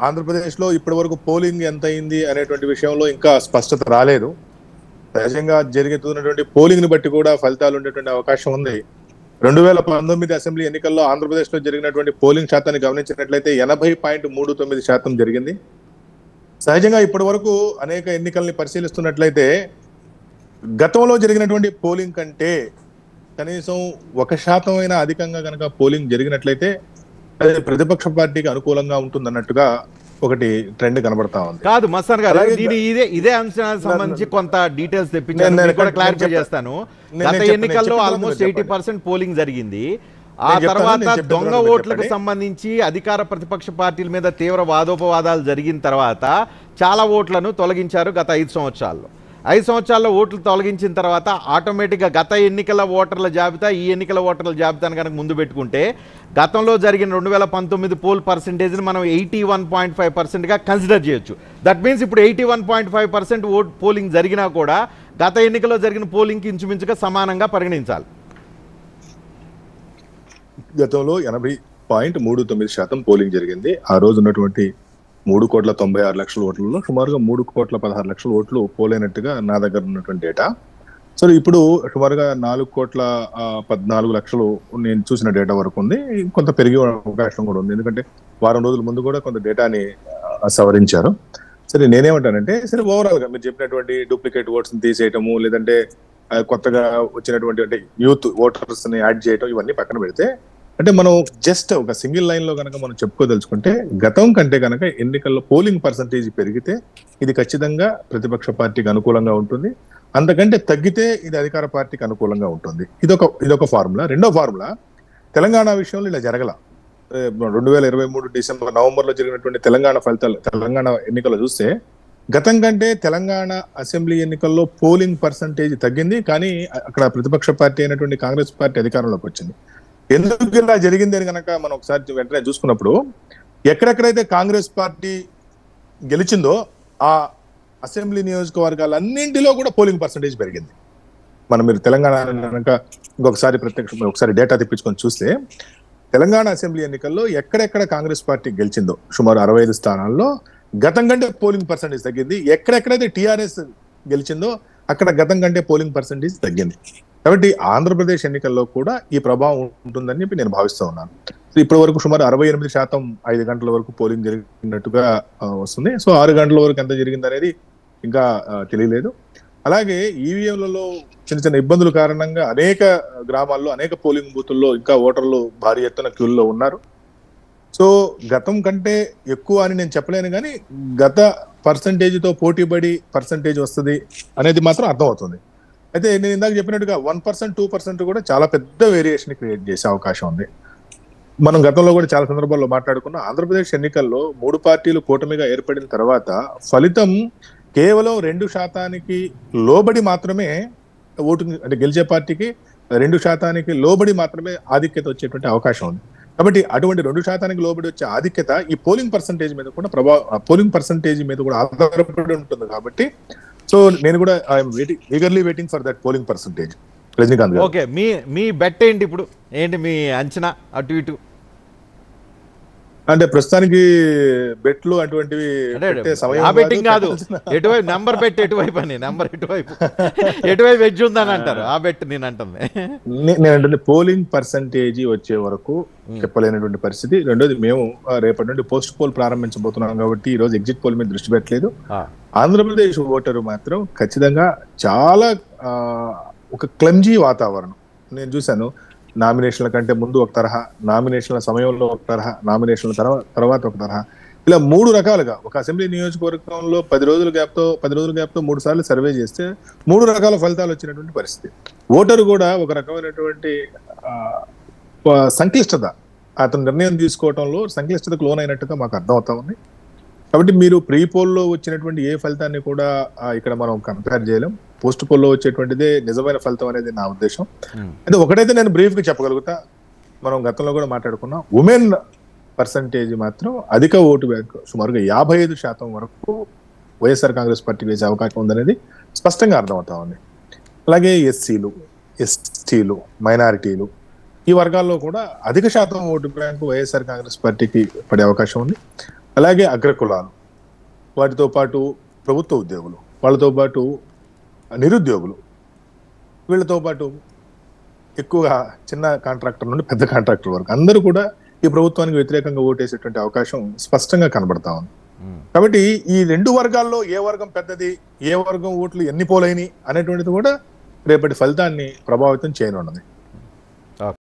ఆంధ్రప్రదేశ్లో ఇప్పటి వరకు పోలింగ్ ఎంత అయింది అనేటువంటి విషయంలో ఇంకా స్పష్టత రాలేదు సహజంగా జరుగుతున్నటువంటి పోలింగ్ ని బట్టి కూడా ఫలితాలు ఉండేటువంటి అవకాశం ఉంది రెండు వేల పంతొమ్మిది అసెంబ్లీ ఎన్నికల్లో ఆంధ్రప్రదేశ్ లో జరిగినటువంటి పోలింగ్ శాతాన్ని గమనించినట్లయితే ఎనభై పాయింట్ మూడు తొమ్మిది శాతం జరిగింది సహజంగా ఇప్పటి వరకు అనేక ఎన్నికల్ని పరిశీలిస్తున్నట్లయితే గతంలో జరిగినటువంటి పోలింగ్ కంటే కనీసం ఒక శాతం అయినా అధికంగా కనుక పోలింగ్ జరిగినట్లయితే అది ప్రతిపక్ష పార్టీకి అనుకూలంగా ఉంటుందన్నట్టుగా ఒకటి ట్రెండ్ కనబడతా ఉంది కాదు మస్తాన్ గారు అలాగే దీని ఇదే ఇదే అంశానికి సంబంధించి కొంత డీటెయిల్స్ తెప్పించాను నేను- నేను మీకు కూడా నేను క్లారిఫై చెప్తాను. చేస్తాను నేను గత చెప్తాను, ఎన్నికల్లో నేను ఆల్మోస్ట్ చెప్తాను, ఎయిటీ చెప్పండి. పర్సెంట్ పోలింగ్ జరిగింది ఆ నేను చెప్తాను, తర్వాత నేను చెప్తాను, దొంగ మీరు ఓట్లకు చెప్పండి. సంబంధించి అధికార ప్రతిపక్ష పార్టీల మీద తీవ్ర వాదోపవాదాలు జరిగిన తర్వాత చాలా ఓట్లను తొలగించారు గత ఐదు సంవత్సరాల్లో ఐదు సంవత్సరాల్లో ఓట్లు తొలగించిన తర్వాత ఆటోమేటిక్గా గత ఎన్నికల ఓటర్ల జాబితా ఈ ఎన్నికల ఓటర్ల జాబితాను కనుక ముందు పెట్టుకుంటే గతంలో జరిగిన రెండు వేల పంతొమ్మిది పోల్ పర్సంటేజ్ని మనం ఎయిటీ వన్ పాయింట్ ఫైవ్ పర్సెంట్గా కన్సిడర్ చేయొచ్చు దట్ మీన్స్ ఇప్పుడు eighty one point five percent vote polling జరిగినా కూడా గత ఎన్నికల్లో జరిగిన పోలింగ్కి ఇంచుమించుగా సమానంగా పరిగణించాలి గతంలో ఎనభై పాయింట్ మూడు తొమ్మిది శాతం పోలింగ్ జరిగింది ఆ రోజు ఉన్నటువంటి మూడు కోట్ల తొంభై ఆరు లక్షల ఓట్లలో సుమారుగా మూడు కోట్ల పదహారు లక్షల ఓట్లు పోలైనట్టుగా నా దగ్గర ఉన్నటువంటి డేటా సో ఇప్పుడు సుమారుగా నాలుగు కోట్ల ఆ, పద్నాలుగు లక్షలు నేను చూసిన డేటా వరకు ఉంది కొంత పెరిగే అవకాశం కూడా ఉంది ఎందుకంటే వారం రోజుల ముందు కూడా కొంత డేటాని ఆ, సవరించారు సరే నేనేమంటానంటే సరే ఓవరాల్ గా మీరు చెప్పినటువంటి డూప్లికేట్ ఓట్స్ తీసేయటము లేదంటే ఆ, కొత్తగా వచ్చినటువంటి అంటే యూత్ ఓటర్స్ ని యాడ్ చేయటం ఇవన్నీ పక్కన పెడితే అంటే మనం జస్ట్ ఒక సింగిల్ లైన్ లో కనుక మనం చెప్పుకోదలుచుకుంటే గతం కంటే కనుక ఎన్నికల్లో పోలింగ్ పర్సంటేజ్ పెరిగితే ఇది ఖచ్చితంగా ప్రతిపక్ష పార్టీకి అనుకూలంగా ఉంటుంది అంతకంటే తగ్గితే ఇది అధికార పార్టీకి అనుకూలంగా ఉంటుంది ఇదొక ఇదొక ఫార్ములా రెండో ఫార్ములా తెలంగాణ విషయంలో ఇలా జరగల ఏ, రెండు వేల ఇరవై మూడు డిసెంబర్ నవంబర్ లో జరిగినటువంటి తెలంగాణ ఫలితాలు తెలంగాణ ఎన్నికల్లో చూస్తే గతం కంటే తెలంగాణ అసెంబ్లీ ఎన్నికల్లో పోలింగ్ పర్సంటేజ్ తగ్గింది కానీ అక్కడ ప్రతిపక్ష పార్టీ అయినటువంటి కాంగ్రెస్ పార్టీ అధికారంలోకి వచ్చింది ఎందుకు ఇలా జరిగింది అని కనుక మనం ఒకసారి వెంటనే చూసుకున్నప్పుడు ఎక్కడెక్కడైతే కాంగ్రెస్ పార్టీ గెలిచిందో ఆ అసెంబ్లీ నియోజకవర్గాలన్నింటిలో కూడా పోలింగ్ పర్సంటేజ్ పెరిగింది మనం మీరు తెలంగాణ కనుక ఇంకొకసారి ప్రత్యక్ష ఒకసారి డేటా తెప్పించుకొని చూస్తే తెలంగాణ అసెంబ్లీ ఎన్నికల్లో ఎక్కడెక్కడ కాంగ్రెస్ పార్టీ గెలిచిందో సుమారు అరవై ఐదు స్థానాల్లో గతం కంటే పోలింగ్ పర్సంటేజ్ తగ్గింది ఎక్కడెక్కడైతే టిఆర్ఎస్ గెలిచిందో అక్కడ గతం కంటే పోలింగ్ పర్సంటేజ్ తగ్గింది కాబట్టి ఆంధ్రప్రదేశ్ ఎన్నికల్లో కూడా ఈ ప్రభావం ఉంటుందని చెప్పి నేను భావిస్తూ ఉన్నాను సో ఇప్పటి వరకు సుమారు అరవై ఎనిమిది శాతం ఐదు గంటల వరకు పోలింగ్ జరిగినట్టుగా ఆ, వస్తుంది సో ఆరు గంటల వరకు ఎంత జరిగింది అనేది ఇంకా ఆ, తెలియలేదు అలాగే ఈవీఎంలలో చిన్న చిన్న ఇబ్బందుల కారణంగా అనేక గ్రామాల్లో అనేక పోలింగ్ బూతుల్లో ఇంకా ఓటర్లు భారీ ఎత్తున క్యూల్లో ఉన్నారు సో గతం కంటే ఎక్కువ అని నేను చెప్పలేను కానీ గత పర్సంటేజ్ తో పోటీపడి పర్సంటేజ్ వస్తుంది అనేది మాత్రం అర్థమవుతుంది అయితే నేను ఇందాక చెప్పినట్టుగా వన్ పర్సెంట్ టూ పర్సెంట్ కూడా చాలా పెద్ద వేరియేషన్ క్రియేట్ చేసే అవకాశం ఉంది మనం గతంలో కూడా చాలా సందర్భాల్లో మాట్లాడుకున్న ఆంధ్రప్రదేశ్ ఎన్నికల్లో మూడు పార్టీలు కూటమిగా ఏర్పడిన తర్వాత ఫలితం కేవలం రెండు శాతానికి లోబడి మాత్రమే ఓటు అంటే గెలిచే పార్టీకి రెండు శాతానికి లోబడి మాత్రమే ఆధిక్యత వచ్చేటువంటి అవకాశం ఉంది కాబట్టి అటువంటి రెండు శాతానికి లోబడి వచ్చే ఆధిక్యత ఈ పోలింగ్ పర్సంటేజ్ మీద కూడా ప్రభావ పోలింగ్ పర్సంటేజ్ మీద కూడా ఆధారపడి ఉంటుంది కాబట్టి సో నేను కూడా I'm waiting eagerly waiting for that polling percentage Rajinikanth గారు ఓకే మీ మీ బెట్ ఏంటి ఇప్పుడు ఏంటి మీ అంచనా అటు ఇటు అంటే ప్రస్తుతానికి బెట్లు అటువంటివి అంటే పెట్టే సమయం ఆ బెట్టింగ్ కాదు పెట్టాల్సిన- ఎటువైపు నెంబర్ పెట్టి ఎటువైపు అని నెంబర్ ఎటువైపు ఎటువైపు వెజ్ ఉందని అంటారు ఆ బెట్ నేను అంటుంది నే- నేను అంటే పోలింగ్ పర్సంటేజ్ వచ్చే వరకు చెప్పలేనటువంటి పరిస్థితి రెండోది మేము ఆ, రేపటి నుండి పోస్ట్ పోల్ ప్రారంభించబోతున్నాం కాబట్టి ఈ రోజు ఎగ్జిట్ పోల్ మీద దృష్టి పెట్టలేదు ఆ, ఆంధ్రప్రదేశ్ ఓటరు మాత్రం ఖచ్చితంగా చాలా ఆ, ఒక క్లమ్జీ వాతావరణం నేను చూశాను నామినేషన్ల కంటే ముందు ఒక తరహా నామినేషన్ల సమయంలో ఒక తరహా నామినేషన్ల తర్వా- తర్వాత ఒక తరహా ఇలా మూడు రకాలుగా ఒక అసెంబ్లీ నియోజకవర్గంలో పది రోజుల గ్యాప్ తో పది రోజుల గ్యాప్ తో మూడు సార్లు సర్వే చేస్తే మూడు రకాల ఫలితాలు వచ్చినటువంటి పరిస్థితి ఓటరు కూడా ఒక రకమైనటువంటి ఆ, ప- సంక్లిష్టత అతను నిర్ణయం తీసుకోవడంలో సంక్లిష్టతకు లోనైనట్టుగా మాకు అర్థం అవుతా ఉంది కాబట్టి మీరు ప్రీ పోల్లో వచ్చినటువంటి ఏ ఫలితాన్ని కూడా ఆ, ఇక్కడ మనం కంపేర్ చేయలేం పోస్ట్ పోల్లో వచ్చేటువంటిదే నిజమైన ఫలితం అనేది నా ఉద్దేశం ఉమ్, అయితే ఒకటైతే నేను బ్రీఫ్ గా చెప్పగలుగుతా మనం గతంలో కూడా మాట్లాడుకున్నాం ఉమెన్ పర్సంటేజ్ మాత్రం అధిక ఓటు బ్యాంక్ సుమారుగా యాభై ఐదు శాతం వరకు వైఎస్ఆర్ కాంగ్రెస్ పార్టీకి వేసే అవకాశం ఉందనేది స్పష్టంగా అర్థమవుతా ఉంది అలాగే ఎస్సీలు ఎస్టీలు మైనారిటీలు ఈ వర్గాల్లో కూడా అధిక శాతం ఓటు బ్యాంకు వైఎస్ఆర్ కాంగ్రెస్ పార్టీకి పడే అవకాశం ఉంది అలాగే అగ్రకులాలు వాటితో పాటు ప్రభుత్వ ఉద్యోగులు వాళ్ళతో పాటు నిరుద్యోగులు వీళ్ళతో పాటు ఎక్కువగా చిన్న కాంట్రాక్టర్ నుండి పెద్ద కాంట్రాక్టర్ వరకు అందరూ కూడా ఈ ప్రభుత్వానికి వ్యతిరేకంగా ఓటేసేటువంటి అవకాశం స్పష్టంగా కనబడతా ఉంది ఉమ్. కాబట్టి ఈ రెండు వర్గాల్లో ఏ వర్గం పెద్దది ఏ వర్గం ఓట్లు ఎన్ని పోలైని అనేటువంటిది కూడా రేపటి ఫలితాన్ని ప్రభావితం చేయనున్నది